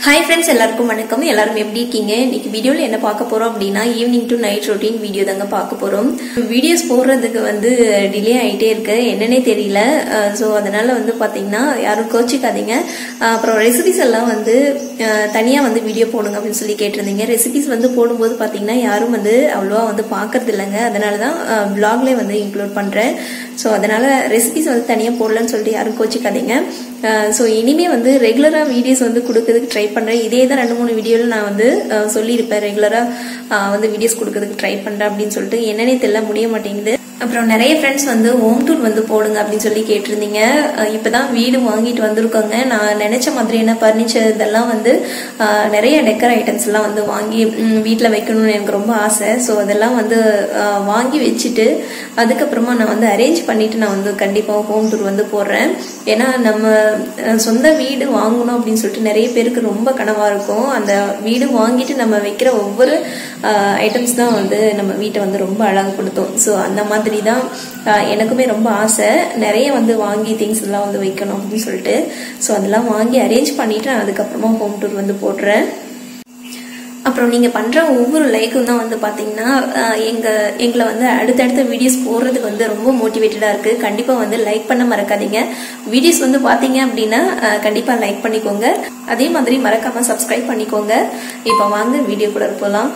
hi friends எல்லாருக்கும் வணக்கம் எல்லாரும் எப்படி இருக்கீங்க இன்னைக்கு வீடியோவில் என்ன பார்க்க போறோம் அப்படின்னா evening to night routine video தாங்க பார்க்க போறோம் வீடியோஸ் போடுறதுக்கு வந்து டிலே ஆகிட்டே இருக்கு என்னன்னே தெரியல ஸோ அதனால வந்து பார்த்தீங்கன்னா யாரும் கோச்சிக்காதீங்க அஹ் அப்புறம் ரெசிபிஸ் எல்லாம் வந்து தனியாக வந்து வீடியோ போடுங்க அப்படின்னு சொல்லி கேட்டிருந்தீங்க ரெசிபிஸ் வந்து போடும்போது பார்த்தீங்கன்னா யாரும் வந்து அவ்வளோவா வந்து பார்க்கறது இல்லைங்க அதனால தான் பிளாக்லேயே வந்து இன்க்ளூட் பண்ணுறேன் ஸோ அதனால ரெசிபிஸ் வந்து தனியாக போடலன்னு சொல்லிட்டு யாரும் கோச்சிக்காதீங்க ஸோ இனிமே வந்து ரெகுலராக வீடியோஸ் வந்து கொடுக்கறதுக்கு ட்ரை பண்ணுறேன் இதே தான் ரெண்டு மூணு வீடியோவில் நான் வந்து அஹ், சொல்லியிருப்பேன் ரெகுலராக வந்து வீடியோஸ் கொடுக்கறதுக்கு ட்ரை பண்ணுறேன் அப்படின்னு சொல்லிட்டு என்னன்னே தெரியல முடிய மாட்டேங்குது அப்புறம் நிறைய ஃப்ரெண்ட்ஸ் வந்து ஹோம் டூர் வந்து போடுங்க அப்படின்னு சொல்லி கேட்டிருந்தீங்க அஹ், இப்பதான் வீடு வாங்கிட்டு வந்திருக்கோங்க நான் நினைச்ச மாதிரியான ஃபர்னிச்சர் இதெல்லாம் வந்து அஹ், நிறைய டெக்கர் ஐட்டம்ஸ் எல்லாம் வந்து வாங்கி வீட்டில் வைக்கணும்னு எனக்கு ரொம்ப ஆசை ஸோ அதெல்லாம் வந்து அஹ், வாங்கி வச்சுட்டு அதுக்கப்புறமா நான் வந்து அரேஞ்ச் பண்ணிட்டு நான் வந்து கண்டிப்பாக ஹோம் டூர் வந்து போடுறேன் ஏன்னா நம்ம அஹ், சொந்த வீடு வாங்கணும் அப்படின்னு சொல்லிட்டு நிறைய பேருக்கு ரொம்ப கனவா இருக்கும் அந்த வீடு வாங்கிட்டு நம்ம வைக்கிற ஒவ்வொரு ஐட்டம்ஸ் தான் வந்து நம்ம வீட்டை வந்து ரொம்ப அழகுபடுத்தும் ஸோ அந்த மாதிரி தான் அஹ், எனக்குமே ரொம்ப ஆசை நிறைய வந்து வாங்கி திங்ஸ் எல்லாம் வந்து வைக்கணும் அப்படின்னு சொல்லிட்டு ஸோ அதெல்லாம் வாங்கி அரேஞ்ச் பண்ணிட்டு நான் அதுக்கப்புறமா ஹோம் டூர் வந்து போடுறேன் அப்புறம் நீங்கள் பண்ணுற ஒவ்வொரு லைக்கும் தான் வந்து பார்த்தீங்கன்னா அஹ், எங்க எங்களை வந்து அடுத்தடுத்த வீடியோஸ் போடுறதுக்கு வந்து ரொம்ப மோட்டிவேட்டடாக இருக்குது கண்டிப்பாக வந்து லைக் பண்ண மறக்காதீங்க வீடியோஸ் வந்து பார்த்தீங்க அப்படின்னா கண்டிப்பாக லைக் பண்ணிக்கோங்க அதே மாதிரி மறக்காமல் சப்ஸ்கிரைப் பண்ணிக்கோங்க இப்போ வாங்க வீடியோ கூட போகலாம்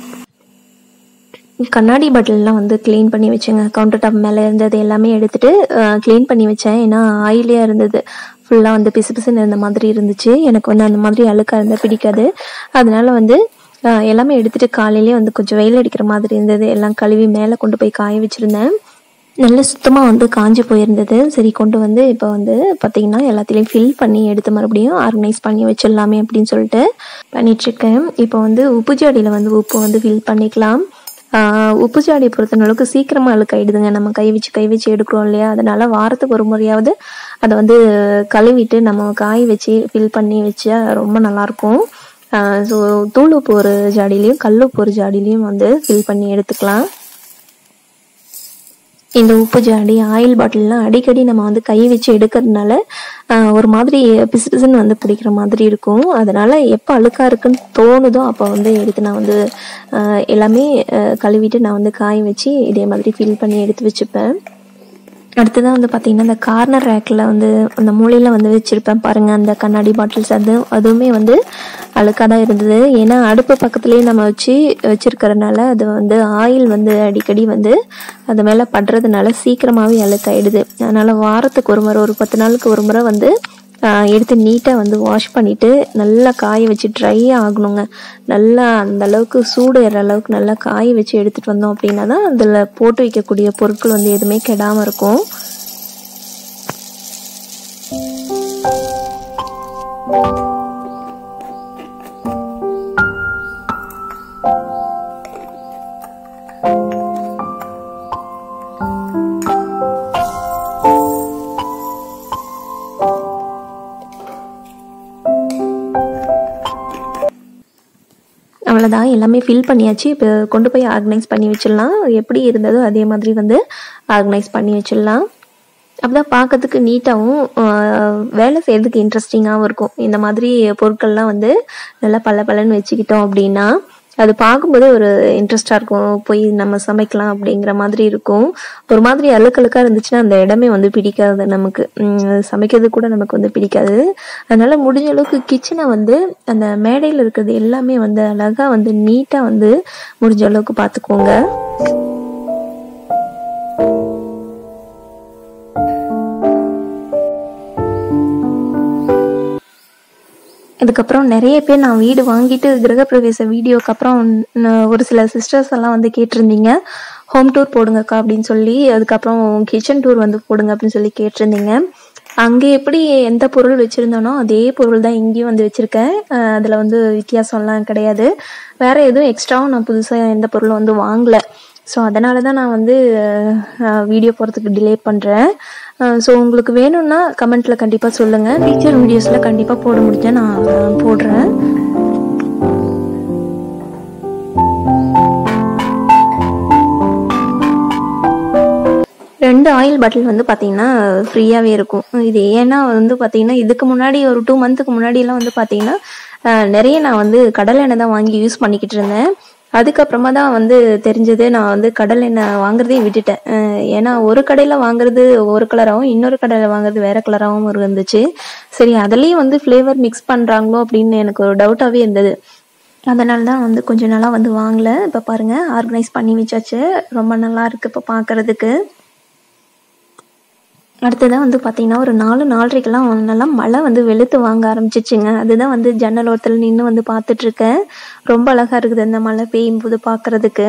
கண்ணாடி பாட்டில்லாம் வந்து க்ளீன் பண்ணி வச்சேங்க கவுண்டர் டாப் மேலே இருந்தது எல்லாமே எடுத்துட்டு க்ளீன் பண்ணி வச்சேன் ஏன்னா ஆயிலியாக இருந்தது ஃபுல்லாக வந்து பிசு பிசுன்னு இருந்த மாதிரி இருந்துச்சு எனக்கு வந்து அந்த மாதிரி அழுக்காக இருந்தால் பிடிக்காது அதனால வந்து அஹ், எல்லாமே எடுத்துட்டு காலையிலேயே வந்து கொஞ்சம் வெயில் அடிக்கிற மாதிரி இருந்தது எல்லாம் கழுவி மேலே கொண்டு போய் காய வச்சிருந்தேன் நல்ல சுத்தமாக வந்து காஞ்சி போயிருந்தது சரி கொண்டு வந்து இப்போ வந்து பார்த்தீங்கன்னா எல்லாத்தையும் ஃபில் பண்ணி எடுத்து மறுபடியும் ஆர்கனைஸ் பண்ணி வச்சிடலாமே அப்படின்னு சொல்லிட்டு பண்ணிட்டுருக்கேன் இப்போ வந்து உப்பு ஜாடியில் வந்து உப்பு வந்து ஃபில் பண்ணிக்கலாம் ஆஹ் உப்பு ஜாடியை பொறுத்த அளவுக்கு சீக்கிரமாக அழுக்காயிடுதுங்க நம்ம கை வச்சு கை வச்சு எடுக்கிறோம் இல்லையா அதனால வாரத்துக்கு ஒரு முறையாவது அதை வந்து கழுவிட்டு நம்ம காய வச்சு ஃபில் பண்ணி வச்சா ரொம்ப நல்லாயிருக்கும் ஸோ தூள் உப்பு ஒரு ஜாடிலையும் கல் உப்பு ஒரு ஜாடிலையும் வந்து ஃபில் பண்ணி எடுத்துக்கலாம் இந்த உப்பு ஜாடி ஆயில் பாட்டில்லாம் அடிக்கடி நம்ம வந்து கை வச்சு எடுக்கிறதுனால ஆஹ், ஒரு மாதிரி பிசு பிசுன்னு வந்து பிடிக்கிற மாதிரி இருக்கும் அதனால எப்போ அழுக்கா இருக்குன்னு தோணுதோ அப்போ வந்து எடுத்து நான் வந்து ஆஹ், எல்லாமே ஆஹ், கழுவிட்டு நான் வந்து காய வச்சு இதே மாதிரி ஃபில் பண்ணி எடுத்து வச்சுப்பேன் அடுத்ததான் வந்து பார்த்தீங்கன்னா இந்த கார்னர் ரேக்கில் வந்து அந்த மூலையில் வந்து வச்சுருப்பேன் பாருங்கள் அந்த கண்ணாடி பாட்டில்ஸ் அது அதுவுமே வந்து அழுக்காக தான் இருந்தது ஏன்னா அடுப்பு பக்கத்துலேயே நம்ம வச்சு வச்சுருக்கறனால அது வந்து ஆயில் வந்து அடிக்கடி வந்து அது மேலே படுறதுனால சீக்கிரமாகவே அழுக்காயிடுது அதனால் வாரத்துக்கு ஒரு முறை ஒரு பத்து நாளுக்கு ஒரு முறை வந்து ஆஹ், எடுத்து நீட்டாக வந்து வாஷ் பண்ணிவிட்டு நல்லா காய வச்சு ட்ரை ஆகணுங்க நல்லா அந்த அளவுக்கு சூடு ஏற அளவுக்கு நல்லா காய வச்சு எடுத்துகிட்டு வந்தோம் அப்படின்னா தான் அதில் போட்டு வைக்கக்கூடிய பொருட்கள் வந்து எதுவுமே கெடாமல் இருக்கும் அவ்வளோதான் எல்லாமே ஃபில் பண்ணியாச்சு இப்போ கொண்டு போய் ஆர்கனைஸ் பண்ணி வச்சிடலாம் எப்படி இருந்ததோ அதே மாதிரி வந்து ஆர்கனைஸ் பண்ணி வச்சிடலாம் அப்பதான் பார்க்கறதுக்கு நீட்டாகவும் வேலை செய்யறதுக்கு இன்ட்ரெஸ்டிங்காகவும் இருக்கும் இந்த மாதிரி பொருட்கள்லாம் வந்து நல்லா பல பலன்னு வச்சுக்கிட்டோம் அப்படின்னா அது பார்க்கும்போதே ஒரு இன்ட்ரெஸ்டாக இருக்கும் போய் நம்ம சமைக்கலாம் அப்படிங்கிற மாதிரி இருக்கும் ஒரு மாதிரி அழுக்கழுக்காக இருந்துச்சுன்னா அந்த இடமே வந்து பிடிக்காது நமக்கு உம், சமைக்கிறது கூட நமக்கு வந்து பிடிக்காது அதனால முடிஞ்ச அளவுக்கு கிச்சனை வந்து அந்த மேடையில் இருக்கிறது எல்லாமே வந்து அழகாக வந்து நீட்டாக வந்து முடிஞ்ச அளவுக்கு பார்த்துக்கோங்க அதுக்கப்புறம் நிறைய பேர் நான் வீடு வாங்கிட்டு கிரகப்பிரவேச வீடியோக்கு அப்புறம் ந- ஒரு சில சிஸ்டர்ஸ் எல்லாம் வந்து கேட்டிருந்தீங்க ஹோம் டூர் போடுங்கக்கா அப்படின்னு சொல்லி அதுக்கப்புறம் கிச்சன் டூர் வந்து போடுங்க அப்படின்னு சொல்லி கேட்டிருந்தீங்க அங்கே எப்படி எந்த பொருள் வச்சுருந்தானோ அதே பொருள் தான் இங்கேயும் வந்து வச்சுருக்கேன் அதில் வந்து வித்தியாசம்லாம் கிடையாது வேற எதுவும் எக்ஸ்ட்ராவும் நான் புதுசாக எந்த பொருளும் வந்து வாங்கலை ஸோ அதனால தான் நான் வந்து வீடியோ போகிறதுக்கு டிலே பண்ணுறேன் ஸோ உங்களுக்கு வேணும்னா கமெண்ட்டில் கண்டிப்பாக சொல்லுங்கள் ஃபியூச்சர் வீடியோஸில் கண்டிப்பாக போட முடிஞ்சா நான் அஹ், போடுறேன் ரெண்டு ஆயில் பாட்டில் வந்து பார்த்தீங்கன்னா ஃப்ரீயாகவே இருக்கும் இது ஏன்னா வந்து பார்த்தீங்கன்னா இதுக்கு முன்னாடி ஒரு டூ மந்த்துக்கு முன்னாடியெல்லாம் வந்து பார்த்தீங்கன்னா அஹ், நிறைய நான் வந்து கடலை எண்ணெய் தான் வாங்கி யூஸ் பண்ணிக்கிட்டு இருந்தேன் அதுக்கப்புறமா தான் வந்து தெரிஞ்சது நான் வந்து கடல் எண்ணெய் வாங்குறதே விட்டுட்டேன் அஹ் ஏன்னா ஒரு கடையில வாங்குறது ஒரு கலராகவும் இன்னொரு கடையில வாங்குறது வேற கலராகவும் இருந்துச்சு சரி அதுலயும் வந்து ஃப்ளேவர் மிக்ஸ் பண்றாங்களோ அப்படின்னு எனக்கு ஒரு டவுட்டாவே இருந்தது அதனால தான் வந்து கொஞ்ச நாளா வந்து வாங்கல இப்ப பாருங்க ஆர்கனைஸ் பண்ணி வச்சாச்சு ரொம்ப நல்லா இருக்கு இப்ப பாக்குறதுக்கு அடுத்ததான் வந்து பார்த்தீங்கன்னா ஒரு நாலு நாலரைக்கெல்லாம் நல்லா மழை வந்து வெளுத்து வாங்க ஆரம்பிச்சிச்சுங்க அதுதான் வந்து ஜன்னல் ஓரத்தில் நின்று வந்து பார்த்துட்டு இருக்கேன் ரொம்ப அழகா இருக்குது அந்த மழை பெய்யும் போது பார்க்கறதுக்கு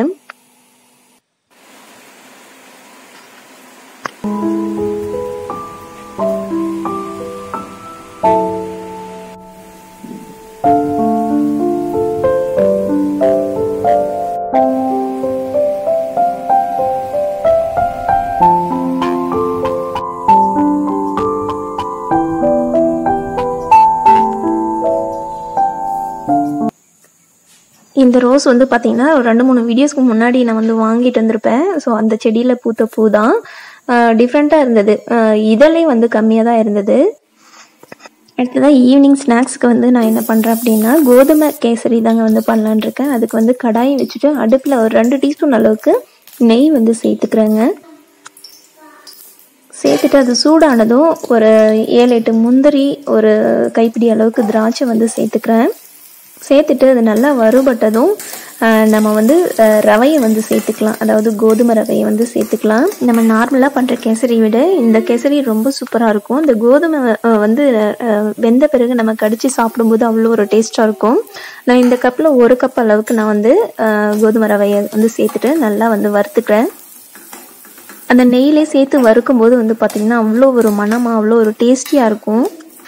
இந்த ரோஸ் வந்து பார்த்தீங்கன்னா ஒரு ரெண்டு மூணு வீடியோஸ்க்கு முன்னாடி நான் வந்து வாங்கிட்டு வந்திருப்பேன் ஸோ அந்த செடியில் பூத்த பூ தான் டிஃப்ரெண்ட்டாக இருந்தது அஹ் இதழே வந்து கம்மியாக தான் இருந்தது அடுத்ததான் ஈவினிங் ஸ்நாக்ஸ்க்கு வந்து நான் என்ன பண்ணுறேன் அப்படின்னா கோதுமை கேசரி தாங்க வந்து பண்ணலான்னு இருக்கேன் அதுக்கு வந்து கடாயை வச்சுட்டு அடுப்பில் ஒரு ரெண்டு டீஸ்பூன் அளவுக்கு நெய் வந்து சேர்த்துக்கிறேங்க சேர்த்துட்டு அது சூடானதும் ஒரு ஏழு எட்டு முந்திரி ஒரு கைப்பிடி அளவுக்கு திராட்சை வந்து சேர்த்துக்கிறேன் சேர்த்துட்டு அது நல்லா வறுபட்டதும் ஆஹ், நம்ம வந்து ஆஹ், ரவையை வந்து சேர்த்துக்கலாம் அதாவது கோதுமை ரவையை வந்து சேர்த்துக்கலாம் நம்ம நார்மலாக பண்ணுற கேசரி விட இந்த கேசரி ரொம்ப சூப்பராக இருக்கும் இந்த கோதுமை ஆஹ், வந்து ஆஹ், வெந்த பிறகு நம்ம கடிச்சு சாப்பிடும்போது அவ்வளோ ஒரு டேஸ்ட்டாக இருக்கும் நான் இந்த கப்பில் ஒரு கப் அளவுக்கு நான் வந்து ஆஹ், கோதுமை ரவையை வந்து சேர்த்துட்டு நல்லா வந்து வறுத்துக்கிறேன் அந்த நெய்யிலே சேர்த்து வறுக்கும் போது வந்து பார்த்தீங்கன்னா அவ்வளோ ஒரு மனமாக அவ்வளோ ஒரு டேஸ்டியாக இருக்கும்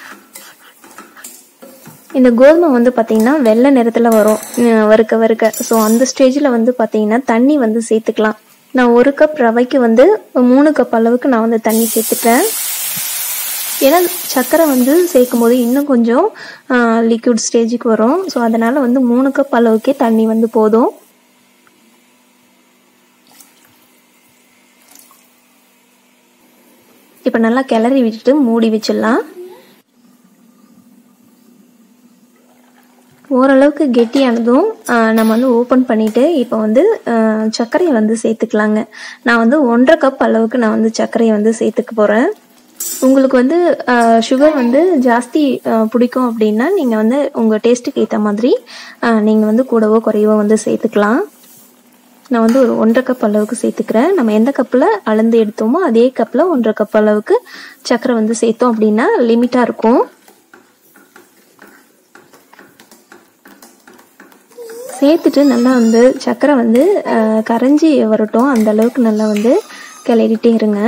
இந்த கோதுமை வந்து பார்த்தீங்கன்னா வெள்ளை நிறத்தில் வரும் அஹ் வறுக்க வறுக்க ஸோ அந்த ஸ்டேஜில் வந்து பார்த்தீங்கன்னா தண்ணி வந்து சேர்த்துக்கலாம் நான் ஒரு கப் ரவைக்கு வந்து மூணு கப் அளவுக்கு நான் வந்து தண்ணி சேர்த்துட்டேன் ஏன்னா சர்க்கரை வந்து சேர்க்கும் போது இன்னும் கொஞ்சம் லிக்விட் ஸ்டேஜுக்கு வரும் ஸோ அதனால் வந்து மூணு கப் அளவுக்கே தண்ணி வந்து போதும் இப்போ நல்லா கிளறி விட்டுட்டு மூடி வச்சிடலாம் ஓரளவுக்கு கெட்டியானதும் ஆஹ், நம்ம வந்து ஓப்பன் பண்ணிட்டு இப்போ வந்து ஆஹ், சர்க்கரையை வந்து சேர்த்துக்கலாங்க நான் வந்து ஒன்றரை கப் அளவுக்கு நான் வந்து சர்க்கரையை வந்து சேர்த்துக்க போகிறேன் உங்களுக்கு வந்து சுகர் வந்து ஜாஸ்தி ஆஹ், பிடிக்கும் அப்படின்னா நீங்கள் வந்து உங்கள் டேஸ்ட்டுக்கு ஏற்ற மாதிரி நீங்கள் வந்து கூடவோ குறையவோ வந்து சேர்த்துக்கலாம் நான் வந்து ஒரு ஒன்றரை கப் அளவுக்கு சேர்த்துக்கிறேன் நம்ம எந்த கப்பில் அளந்து எடுத்தோமோ அதே கப்பில் ஒன்றரை கப் அளவுக்கு சர்க்கரை வந்து சேர்த்தோம் அப்படின்னா லிமிட்டாக இருக்கும் சேர்த்துட்டு நல்லா வந்து சர்க்கரை வந்து அஹ், கரைஞ்சி வரட்டும் அந்த அளவுக்கு நல்லா வந்து கிளறிட்டே இருங்க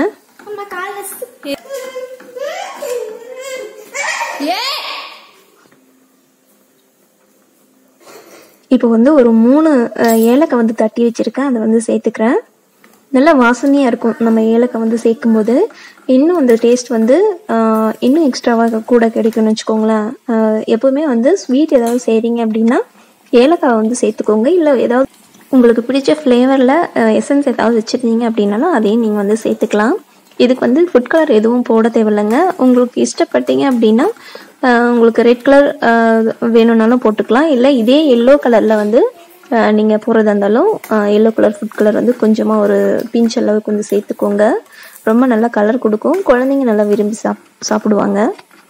இப்போ வந்து ஒரு மூணு அஹ், ஏலக்காய் வந்து தட்டி வச்சிருக்கேன் அதை வந்து சேர்த்துக்கிறேன் நல்லா வாசனையாக இருக்கும் நம்ம ஏலக்காய் வந்து சேர்க்கும்போது இன்னும் அந்த டேஸ்ட் வந்து ஆஹ், இன்னும் எக்ஸ்ட்ராவாக கூட கிடைக்கும்னு வச்சுக்கோங்களேன் ஆஹ், எப்பவுமே வந்து ஸ்வீட் ஏதாவது செய்கிறீங்க அப்படின்னா ஏலக்காய் வந்து சேர்த்துக்கோங்க இல்லை ஏதாவது உங்களுக்கு பிடிச்ச ஃப்ளேவரில் எசன்ஸ் ஏதாவது வச்சுருந்தீங்க அப்படின்னாலும் அதையும் நீங்கள் வந்து சேர்த்துக்கலாம் இதுக்கு வந்து ஃபுட் கலர் எதுவும் போட தேவையில்லைங்க உங்களுக்கு இஷ்டப்பட்டீங்க அப்படின்னா ஆஹ், உங்களுக்கு ரெட் கலர் வேணும்னாலும் போட்டுக்கலாம் இல்லை இதே எல்லோ கலரில் வந்து ஆஹ், நீங்க போறதா இருந்தாலும் எல்லோ கலர் ஃபுட் கலர் வந்து கொஞ்சமா ஒரு பிஞ்ச் அளவுக்கு வந்து சேர்த்துக்கோங்க ரொம்ப நல்லா கலர் கொடுக்கும் குழந்தைங்க நல்லா விரும்பி சாப் சாப்பிடுவாங்க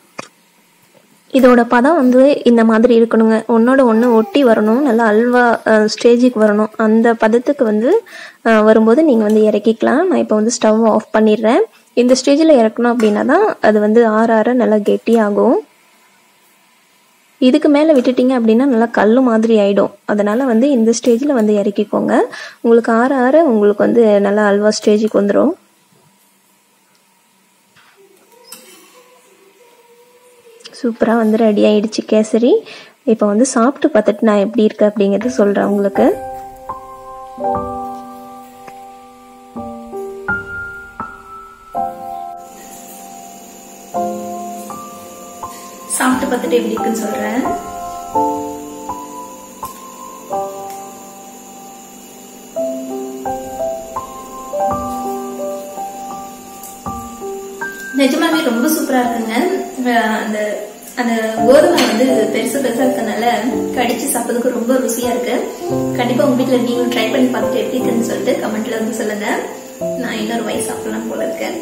இதோட பதம் வந்து இந்த மாதிரி இருக்கணுங்க ஒன்னோட ஒன்று ஒட்டி வரணும் நல்லா அல்வா ஸ்டேஜுக்கு வரணும் அந்த பதத்துக்கு வந்து ஆஹ், வரும்போது நீங்கள் வந்து இறக்கிக்கலாம் நான் இப்போ வந்து ஸ்டவ் ஆஃப் பண்ணிடுறேன் இந்த ஸ்டேஜில் இறக்கணும் அப்படின்னா தான் அது வந்து ஆற ஆற நல்லா கெட்டியாகும் இதுக்கு மேலே விட்டுட்டீங்க அப்படின்னா நல்லா கல் மாதிரி ஆயிடும் அதனால வந்து இந்த ஸ்டேஜில் வந்து இறக்கிக்கோங்க உங்களுக்கு ஆற ஆற உங்களுக்கு வந்து நல்லா அல்வா ஸ்டேஜுக்கு வந்துடும் சூப்பராக வந்து ரெடி ஆயிடுச்சு கேசரி இப்போ வந்து சாப்பிட்டு பார்த்துட்டு நான் எப்படி இருக்கு அப்படிங்கிறத சொல்கிறேன் உங்களுக்கு சாப்பிட்டு பார்த்துட்டு எப்படி இருக்குன்னு சொல்றேன் நிஜமாவே ரொம்ப சூப்பரா இருக்குங்க அஹ் அந்த அந்த கோதுமை வந்து பெருசு பெருசா இருக்கனால கடிச்சு சாப்பிட்றதுக்கு ரொம்ப ருசியா இருக்கு கண்டிப்பா உங்க வீட்டுல நீங்களும் ட்ரை பண்ணி பார்த்துட்டு எப்படி இருக்குன்னு சொல்லிட்டு கமெண்ட்ல வந்து சொல்லுங்க நான் இன்னொரு வயசு சாப்பிடலாம் போல இருக்கேன்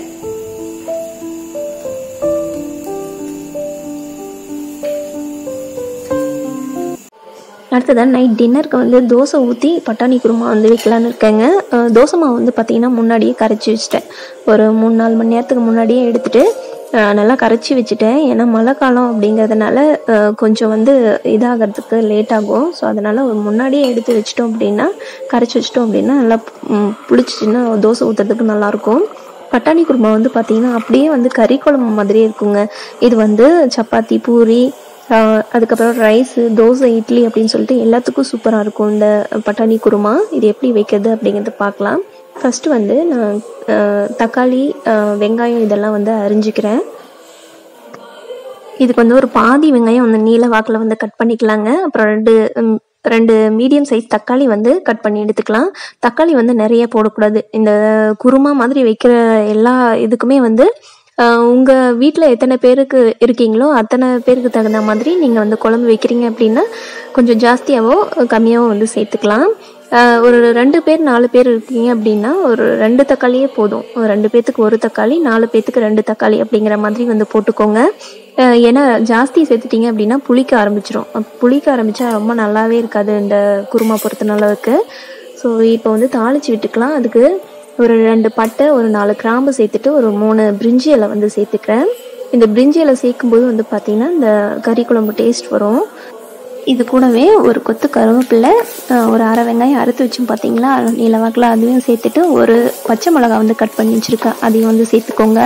அடுத்ததான் நைட் டின்னருக்கு வந்து தோசை ஊற்றி பட்டாணி குருமா வந்து வைக்கலான்னு இருக்கேங்க அஹ் தோசை மாவு வந்து பார்த்தீங்கன்னா முன்னாடியே கரைச்சி வச்சிட்டேன் ஒரு மூணு நாலு மணி நேரத்துக்கு முன்னாடியே எடுத்துட்டு அஹ் நல்லா கரைச்சி வச்சுட்டேன் ஏன்னா மழை காலம் அப்படிங்கிறதுனால அஹ் கொஞ்சம் வந்து இதாகிறதுக்கு லேட் ஆகும் ஸோ அதனால ஒரு முன்னாடியே எடுத்து வச்சிட்டோம் அப்படின்னா கரைச்சி வச்சிட்டோம் அப்படின்னா நல்லா ம், புளிச்சிச்சுன்னா தோசை ஊற்றுறதுக்கு நல்லாயிருக்கும் பட்டாணி குருமா வந்து பார்த்தீங்கன்னா அப்படியே வந்து கறி குழம்பு மாதிரியே இருக்குங்க இது வந்து சப்பாத்தி பூரி ஆஹ் அதுக்கப்புறம் ரைஸு தோசை இட்லி அப்படின்னு சொல்லிட்டு எல்லாத்துக்கும் சூப்பராக இருக்கும் இந்த பட்டாணி குருமா இது எப்படி வைக்கிறது அப்படிங்கிறத பார்க்கலாம் ஃபர்ஸ்ட் வந்து நான் ஆஹ் தக்காளி ஆஹ் வெங்காயம் இதெல்லாம் வந்து அரிஞ்சிக்கிறேன் இதுக்கு வந்து ஒரு பாதி வெங்காயம் வந்து நீல வாக்கில் வந்து கட் பண்ணிக்கலாங்க அப்புறம் ரெண்டு ம், ரெண்டு மீடியம் சைஸ் தக்காளி வந்து கட் பண்ணி எடுத்துக்கலாம் தக்காளி வந்து நிறைய போடக்கூடாது இந்த குருமா மாதிரி வைக்கிற எல்லா இதுக்குமே வந்து ஆஹ், உங்க வீட்டில் எத்தனை பேருக்கு இருக்கீங்களோ அத்தனை பேருக்கு தகுந்த மாதிரி நீங்கள் வந்து குழம்பு வைக்கிறீங்க அப்படின்னா கொஞ்சம் ஜாஸ்தியாவோ கம்மியாவோ வந்து சேர்த்துக்கலாம் ஆஹ், ஒரு ரெண்டு பேர் நாலு பேர் இருக்கீங்க அப்படின்னா ஒரு ரெண்டு தக்காளியே போதும் ஒரு ரெண்டு பேத்துக்கு ஒரு தக்காளி நாலு பேத்துக்கு ரெண்டு தக்காளி அப்படிங்கிற மாதிரி வந்து போட்டுக்கோங்க அஹ் ஏன்னா ஜாஸ்தி சேர்த்துட்டீங்க அப்படின்னா புளிக்க ஆரம்பிச்சிரும் அப்ப புளிக்க ஆரம்பிச்சா ரொம்ப நல்லாவே இருக்காது இந்த குருமா பொறுத்த அளவுக்கு ஸோ இப்போ வந்து தாளிச்சு விட்டுக்கலாம் அதுக்கு ஒரு ரெண்டு பட்டை ஒரு நாலு கிராம்பு சேர்த்துட்டு ஒரு மூணு பிரிஞ்சி இலை வந்து சேர்த்துக்கிறேன் இந்த பிரிஞ்சி இலை சேர்க்கும்போது வந்து பார்த்தீங்கன்னா இந்த கறி குழம்பு டேஸ்ட் வரும் இது கூடவே ஒரு கொத்து கருவேப்பிலை அஹ் ஒரு அரை வெங்காயம் அறுத்து வச்சும் பார்த்தீங்களா நீலவாக்கில் அதையும் சேர்த்துட்டு ஒரு பச்சை மிளகாய் வந்து கட் பண்ணி வச்சுருக்கேன் அதையும் வந்து சேர்த்துக்கோங்க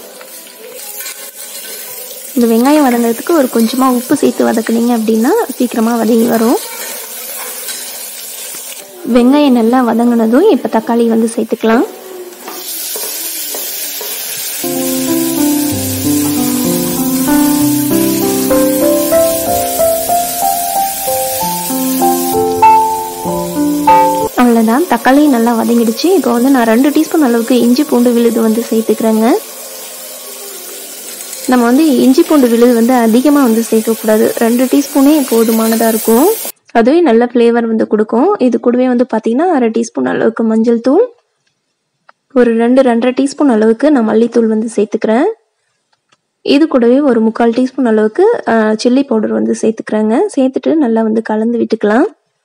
இந்த வெங்காயம் வதங்கிறதுக்கு ஒரு கொஞ்சமாக உப்பு சேர்த்து வதக்குனீங்க அப்படின்னா சீக்கிரமாக வதங்கி வரும் வெங்காயம் நல்லா வதங்கினதும் இப்போ தக்காளி வந்து சேர்த்துக்கலாம் அவ்வளோதான் தக்காளி நல்லா வதங்கிடுச்சு இப்போ வந்து நான் ரெண்டு டீஸ்பூன் அளவுக்கு இஞ்சி பூண்டு விழுது வந்து சேர்த்துக்கிறேங்க நம்ம வந்து இஞ்சி பூண்டு விழுது வந்து அதிகமாக வந்து சேர்க்கக்கூடாது ரெண்டு டீஸ்பூனே போதுமானதாக இருக்கும் அதுவே நல்ல ஃப்ளேவர் வந்து கொடுக்கும் இது கூடவே வந்து பார்த்தீங்கன்னா அரை டீஸ்பூன் அளவுக்கு மஞ்சள் தூள் ஒரு ரெண்டு ரெண்டரை டீஸ்பூன் அளவுக்கு நான் மல்லித்தூள் வந்து சேர்த்துக்கிறேன் இது கூடவே ஒரு முக்கால் டீஸ்பூன் அளவுக்கு சில்லி பவுடர் வந்து சேர்த்துக்கிறேங்க சேர்த்துட்டு நல்லா வந்து கலந்து விட்டுக்கலாம்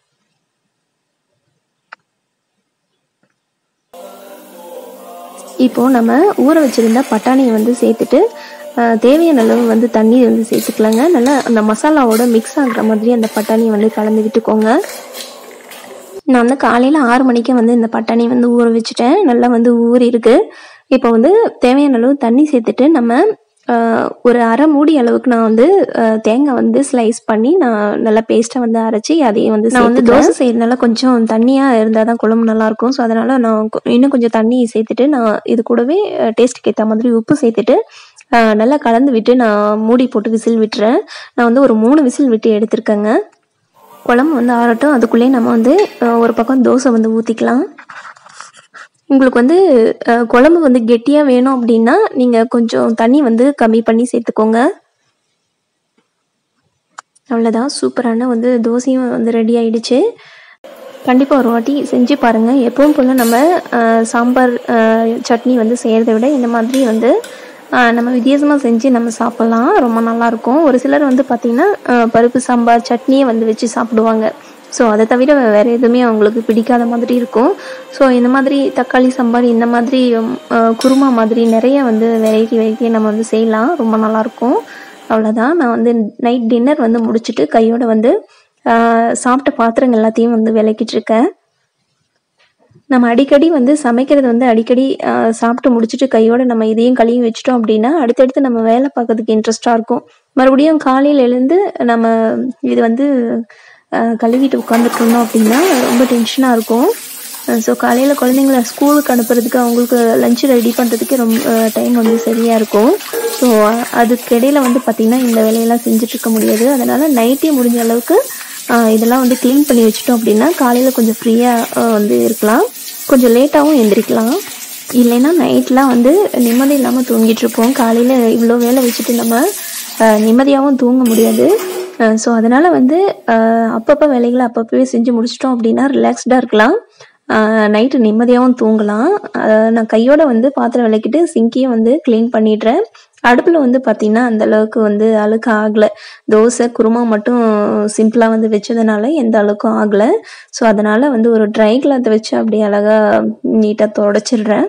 இப்போ நம்ம ஊற வச்சிருந்த பட்டாணியை வந்து சேர்த்துட்டு ஆஹ், தேவையான அளவு வந்து தண்ணி வந்து சேர்த்துக்கலாங்க நல்லா அந்த மசாலாவோட மிக்ஸ் ஆகுற மாதிரி அந்த பட்டாணியை வந்து கலந்து விட்டுக்கோங்க நான் வந்து காலையில் ஆறு மணிக்கே வந்து இந்த பட்டாணி வந்து ஊற வச்சுட்டேன் நல்லா வந்து ஊறி இருக்கு இப்போ வந்து தேவையான அளவு தண்ணி சேர்த்துட்டு நம்ம ஆஹ், ஒரு அரை மூடி அளவுக்கு நான் வந்து ஆஹ், தேங்காய் வந்து ஸ்லைஸ் பண்ணி நான் நல்லா பேஸ்ட்டாக வந்து அரைச்சி அதையும் வந்து நான் வந்து தோசை செய்யறதுனால கொஞ்சம் தண்ணியாக இருந்தால் தான் குழம்பு நல்லாயிருக்கும் ஸோ அதனால் நான் கொ- இன்னும் கொஞ்சம் தண்ணி சேர்த்துட்டு நான் இது கூடவே டேஸ்ட்டுக்கு ஏற்ற மாதிரி உப்பு சேர்த்துட்டு ஆஹ், நல்லா கலந்து விட்டு நான் மூடி போட்டு விசில் விட்டுறேன் நான் வந்து ஒரு மூணு விசில் விட்டு எடுத்திருக்கேங்க குழம்பு வந்து ஆறட்டும் அதுக்குள்ளேயே நம்ம வந்து அஹ், ஒரு பக்கம் தோசை வந்து ஊற்றிக்கலாம் உங்களுக்கு வந்து அஹ், குழம்பு வந்து கெட்டியாக வேணும் அப்படின்னா நீங்கள் கொஞ்சம் தண்ணி வந்து கம்மி பண்ணி சேர்த்துக்கோங்க அவ்வளோதான் சூப்பரான வந்து தோசையும் வந்து ரெடி ஆயிடுச்சு கண்டிப்பாக ஒரு வாட்டி செஞ்சு பாருங்கள் எப்பவும் போல் நம்ம அஹ், சாம்பார் அஹ், சட்னி வந்து செய்கிறத விட இந்த மாதிரி வந்து அஹ், நம்ம வித்தியாசமாக செஞ்சு நம்ம சாப்பிட்லாம் ரொம்ப நல்லாயிருக்கும் ஒரு சிலர் வந்து பார்த்திங்கன்னா அஹ், பருப்பு சாம்பார் சட்னியை வந்து வச்சு சாப்பிடுவாங்க ஸோ அதை தவிர வேறு எதுவுமே அவங்களுக்கு பிடிக்காத மாதிரி இருக்கும் ஸோ இந்த மாதிரி தக்காளி சாம்பார் இந்த மாதிரி அஹ், குருமா மாதிரி நிறைய வந்து வெரைட்டி வெரைட்டியாக நம்ம வந்து செய்யலாம் ரொம்ப நல்லாயிருக்கும் அவ்வளோதான் நான் வந்து நைட் டின்னர் வந்து முடிச்சுட்டு கையோட வந்து ஆஹ், சாப்பிட்ட பாத்திரங்கள் எல்லாத்தையும் வந்து விளக்கிட்டு இருக்கேன் நம்ம அடிக்கடி வந்து சமைக்கிறது வந்து அடிக்கடி ஆஹ், சாப்பிட்டு முடிச்சுட்டு கையோட நம்ம இதையும் கழுவி வச்சிட்டோம் அப்படின்னா அடுத்தடுத்து நம்ம வேலை பார்க்கறதுக்கு இன்ட்ரெஸ்டாக இருக்கும் மறுபடியும் காலையில் எழுந்து நம்ம இது வந்து ஆஹ், கழுவிட்டு உட்காந்துட்டு இருந்தோம் அப்படின்னா ரொம்ப டென்ஷனாக இருக்கும் ஸோ காலையில் குழந்தைங்கள ஸ்கூலுக்கு அனுப்புறதுக்கு அவங்களுக்கு லஞ்ச் ரெடி பண்ணுறதுக்கே ரொம்ப டைம் வந்து சரியாக இருக்கும் ஸோ அதுக்கு இடையில வந்து பார்த்திங்கன்னா இந்த வேலையெல்லாம் செஞ்சுட்டு இருக்க முடியாது அதனால் நைட்டே முடிஞ்ச அளவுக்கு ஆஹ், இதெல்லாம் வந்து க்ளீன் பண்ணி வச்சிட்டோம் அப்படின்னா காலையில் கொஞ்சம் ஃப்ரீயாக வந்து இருக்கலாம் கொஞ்சம் லேட்டாகவும் எந்திரிக்கலாம் இல்லைன்னா நைட்லாம் வந்து நிம்மதி இல்லாமல் தூங்கிட்டு இருப்போம் காலையில் இவ்வளோ வேலை வச்சுட்டு நம்ம நிம்மதியாகவும் தூங்க முடியாது ஸோ அதனால் வந்து அப்பப்போ வேலைகளை அப்பப்போவே செஞ்சு முடிச்சிட்டோம் அப்படின்னா ரிலாக்ஸ்டாக இருக்கலாம் நைட்டு நிம்மதியாகவும் தூங்கலாம் நான் கையோட வந்து பாத்திரம் விளக்கிட்டு சிங்கையும் வந்து க்ளீன் பண்ணிடுறேன் அடுப்பில் வந்து பார்த்திங்கன்னா அந்த அளவுக்கு வந்து அழுக்கு ஆகலை தோசை குருமா மட்டும் சிம்பிளாக வந்து வச்சதுனால எந்த அழுக்கும் ஆகலை ஸோ அதனால் வந்து ஒரு ட்ரை கிளாத்தை வச்சு அப்படியே அழகாக நீட்டாக தொடச்சிடுறேன்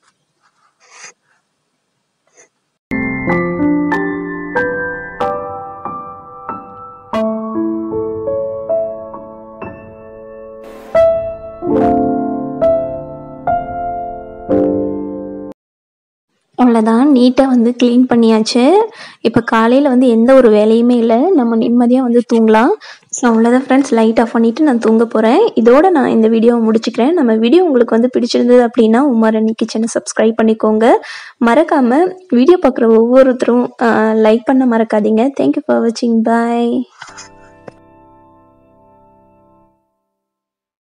அவ்வளோதான் நீட்டாக வந்து க்ளீன் பண்ணியாச்சு இப்போ காலையில் வந்து எந்த ஒரு வேலையுமே இல்லை நம்ம நிம்மதியாக வந்து தூங்கலாம் ஸோ அவ்வளோதான் ஃப்ரெண்ட்ஸ் லைட் ஆஃப் பண்ணிவிட்டு நான் தூங்க போகிறேன் இதோட நான் இந்த வீடியோவை முடிச்சுக்கிறேன் நம்ம வீடியோ உங்களுக்கு வந்து பிடிச்சிருந்தது அப்படின்னா உமாரணி கிச்சனை சப்ஸ்கிரைப் பண்ணிக்கோங்க மறக்காமல் வீடியோ பார்க்குற ஒவ்வொருத்தரும் லைக் பண்ண மறக்காதீங்க தேங்க்யூ ஃபார் வாட்சிங் பாய்